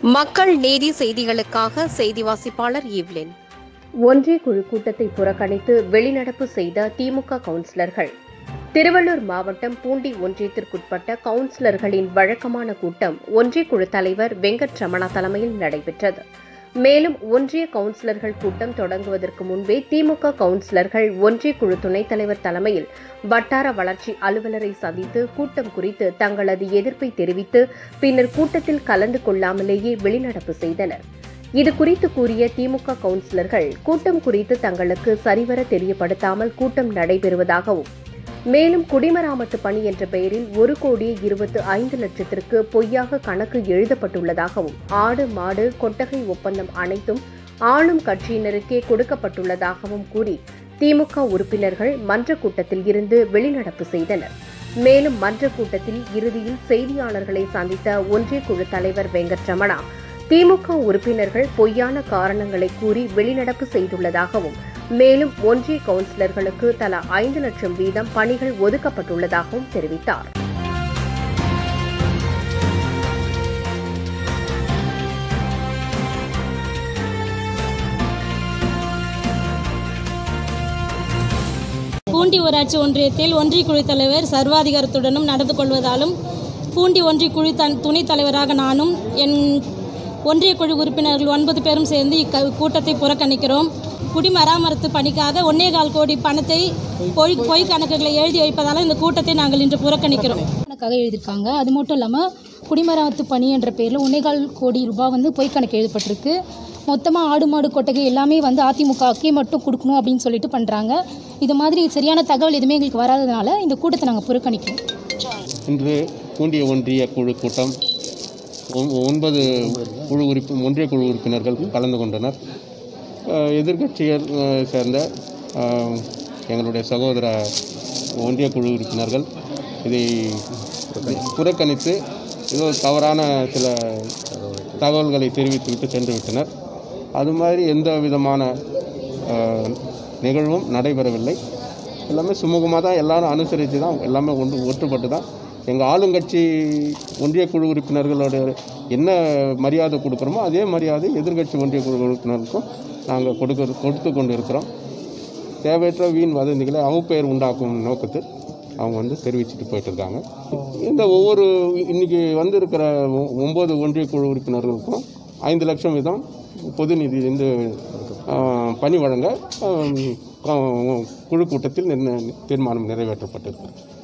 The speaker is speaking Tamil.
மக்கள் நீதி செய்திகளுக்காக செய்தி வாசிப்பாளர் ஈவ்லின் ஒன்றிய குழு கூட்டத்தை புறக்கணித்து வெளிநடப்பு செய்த திமுக கவுன்சிலர்கள் திருவள்ளூர் மாவட்டம் பூண்டி ஒன்றியத்திற்குட்பட்ட கவுன்சிலர்களின் வழக்கமான கூட்டம் ஒன்றிய குழு தலைவர் வெங்கட் ரமணா தலைமையில் நடைபெற்றது மேலும் ஒன்றிய கவுன்சிலர்கள் கூட்டம் தொடங்குவதற்கு முன்பே திமுக கவுன்சிலர்கள் ஒன்றிய குழு துணைத் தலைவர் தலைமையில் வட்டார வளர்ச்சி அலுவலரை சந்தித்து கூட்டம் குறித்து தங்களது எதிர்ப்பை தெரிவித்து பின்னர் கூட்டத்தில் கலந்து கொள்ளாமலேயே வெளிநடப்பு செய்தனர் இது குறித்து கூறிய திமுக கவுன்சிலர்கள் கூட்டம் குறித்து தங்களுக்கு சரிவர தெரியப்படுத்தாமல் கூட்டம் நடைபெறுவதாகவும் மேலும் குடிமராமத்து பணி என்ற பெயரில் ஒரு கோடியே இருபத்து ஐந்து லட்சத்திற்கு பொய்யாக கணக்கு எழுதப்பட்டுள்ளதாகவும் ஆடு மாடு கொட்டகை ஒப்பந்தம் அனைத்தும் ஆளும் கட்சியினருக்கே கொடுக்கப்பட்டுள்ளதாகவும் கூறி திமுக உறுப்பினர்கள் மன்ற கூட்டத்தில் இருந்து வெளிநடப்பு செய்தனர் மேலும் மன்ற கூட்டத்தில் இறுதியில் செய்தியாளர்களை சந்தித்த ஒன்றிய குழு தலைவர் வெங்கட்ரமணா திமுக உறுப்பினர்கள் பொய்யான காரணங்களை கூறி வெளிநடப்பு செய்துள்ளதாகவும் மேலும் ஒன்றிய கவுன்சிலர்களுக்கு தலா ஐந்து லட்சம் வீதம் பணிகள் ஒதுக்கப்பட்டுள்ளதாகவும் தெரிவித்தார் பூண்டி ஊராட்சி ஒன்றியத்தில் ஒன்றிய குழு தலைவர் சர்வாதிகாரத்துடனும் நடந்து கொள்வதாலும் பூண்டி ஒன்றிய குழு தன் துணைத் தலைவராக நானும் என் ஒன்றிய குழு உறுப்பினர்கள் ஒன்பது பேரும் சேர்ந்து இக்க கூட்டத்தை புறக்கணிக்கிறோம் குடிமராமத்து பணிக்காக ஒன்னே கால் கோடி பணத்தை பொய் பொய் கணக்குகளை எழுதி வைப்பதால் இந்த கூட்டத்தை நாங்கள் இன்று புறக்கணிக்கிறோம் கணக்காக எழுதியிருக்காங்க அது மட்டும் இல்லாமல் குடிமராமத்து பணி என்ற பேரில் ஒன்னேகால் கோடி ரூபாய் வந்து பொய் கணக்கு எழுதப்பட்டிருக்கு மொத்தமாக ஆடு மாடு கொட்டகை எல்லாமே வந்து அதிமுகவுக்கே மட்டும் கொடுக்கணும் அப்படின்னு சொல்லிட்டு பண்ணுறாங்க இது மாதிரி சரியான தகவல் எதுவுமே எங்களுக்கு வராததுனால இந்த கூட்டத்தை நாங்கள் புறக்கணிக்கிறோம் இன்று பூண்டிய ஒன்றிய குழு கூட்டம் ஒ- ஒன்பது குழு உறுப்பி ஒன்றிய குழு உறுப்பினர்கள் கலந்து கொண்டனர் அஹ் எதிர்க்கட்சியை அஹ், சேர்ந்த அஹ், எங்களுடைய சகோதர ஒன்றிய குழு உறுப்பினர்கள் இதை புறக்கணித்து ஏதோ தவறான சில தகவல்களை தெரிவித்துவிட்டு சென்று விட்டனர் அது மாதிரி எந்த விதமான அஹ், நிகழ்வும் நடைபெறவில்லை எல்லாமே சுமூகமாக தான் எல்லாரும் அனுசரித்து தான் எல்லாமே ஒன்று ஒற்றுப்பட்டு தான் எங்கள் ஆளுங்கட்சி ஒன்றிய குழு உறுப்பினர்களோட என்ன மரியாதை கொடுக்குறோமோ அதே மரியாதை எதிர்க்கட்சி ஒன்றிய குழு உறுப்பினருக்கும் நாங்கள் கொடுக்க கொடுத்து கொண்டு இருக்கிறோம் தேவையற்ற வீண் வதந்திகளை அவப்பெயர் உண்டாக்கும் நோக்கத்தில் அவங்க வந்து தெரிவிச்சுட்டு போயிட்டு இருக்காங்க இந்த ஒவ்வொரு இன்னைக்கு வந்திருக்கிற ஒ- ஒன்பது ஒன்றிய குழு உறுப்பினர்களுக்கும் ஐந்து லட்சம் வீதம் பொது நிதியிலிருந்து ஆஹ், பணி வழங்க ஆஹ், குழு கூட்டத்தில் நிர்ண- தீர்மானம் நிறைவேற்றப்பட்டிருக்கு